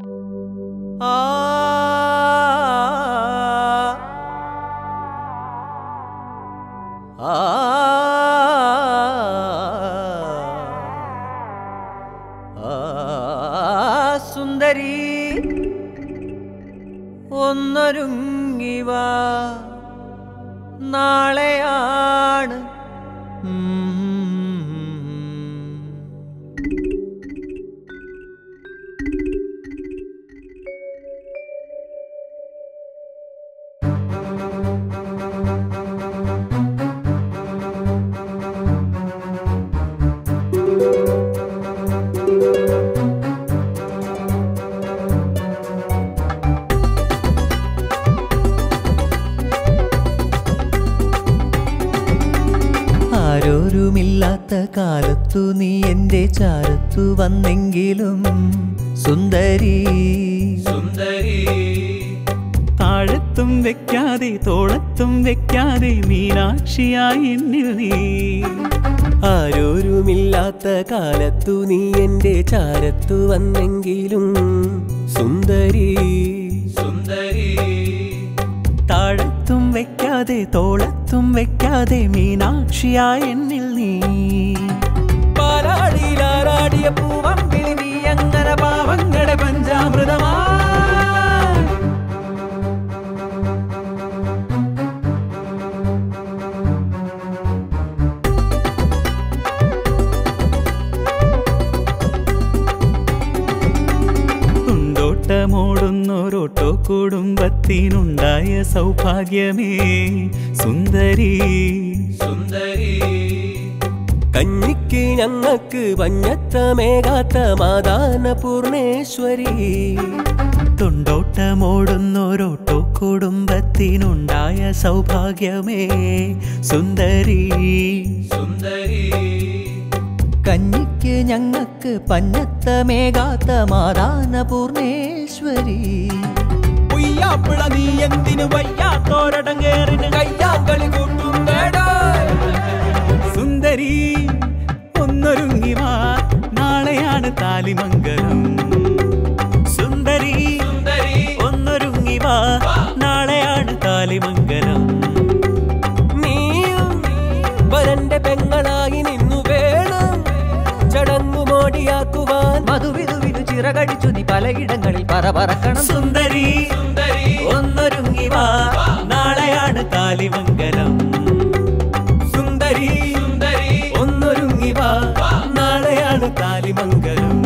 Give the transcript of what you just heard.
ആ ആ ആ സുന്ദരി ഒന്നൊരുങ്ങിവ നാളെയാണ് ഉം. ആരോരുമില്ലാത്ത കാലത്തു നീ എന്റെ ചാരത്തു വന്നെങ്കിലും സുന്ദരി സുന്ദരി താഴത്തും വെക്കാതെ തോളത്തും വെക്കാതെ മീനാക്ഷിയായി എന്നിൽ നീ ആരോരുമില്ലാത്ത കാലത്തു നീ എന്റെ ചാരത്തു വന്നെങ്കിലും സുന്ദരി സുന്ദരി താഴത്തും വെക്കാതെ തോളത്തും വെക്കാതെ മീനാക്ഷിയായ എന്നിൽ നീ പാലാടിയിലാറാടിയ പൂവമ്പിളി നീ അങ്ങനെ പാവങ്ങളുടെ പഞ്ചാമൃതമാ കുണ്ടോട്ടമോടുന്നൊരോട്ടോ കുടുംബത്തിനുണ്ടായ സൗഭാഗ്യമേ സുന്ദരി സുന്ദരി കഞ്ഞിക്ക് ഞങ്ങൾക്ക് പഞ്ഞത്തമേകാത്ത മാതാന പൂർണേശ്വരി തൊണ്ടോട്ടമോടുന്നൊരോട്ടോ കുടുംബത്തിനുണ്ടായ സൗഭാഗ്യമേ സുന്ദരി സുന്ദരി കഞ്ഞിക്ക് ഞങ്ങൾക്ക് പഞ്ഞത്തമേകാത്ത മാതാന പൂർണേശ്വരി ഉയ്യാപ്പിള നീ എന്തിനു വയ്യാത്തോരടങ്ങേറിന് കയ്യാങ്കളി കൂട്ടും സുന്ദരി ഒന്നൊരുങ്ങി വാ നാളെയാണ് താലിമംഗലം സുന്ദരി ഒന്നൊരുങ്ങി വാ നാളെയാണ് താലിമംഗലം നീയും വരന്റെ പെങ്ങളായി നിന്നു വേണം ചടങ്ങു മോടിയാക്കുവാൻ മധുവിധുവിനു ചിറകടിച്ചു നീ പലയിടങ്ങളിൽ പറ പറക്കണം സുന്ദരി ഒന്നൊരുങ്ങി വാ നാളെയാണ് താലിമംഗലം സുന്ദരി ഒന്നൊരുങ്ങി വാ നാളെയാണ് താലിമംഗലം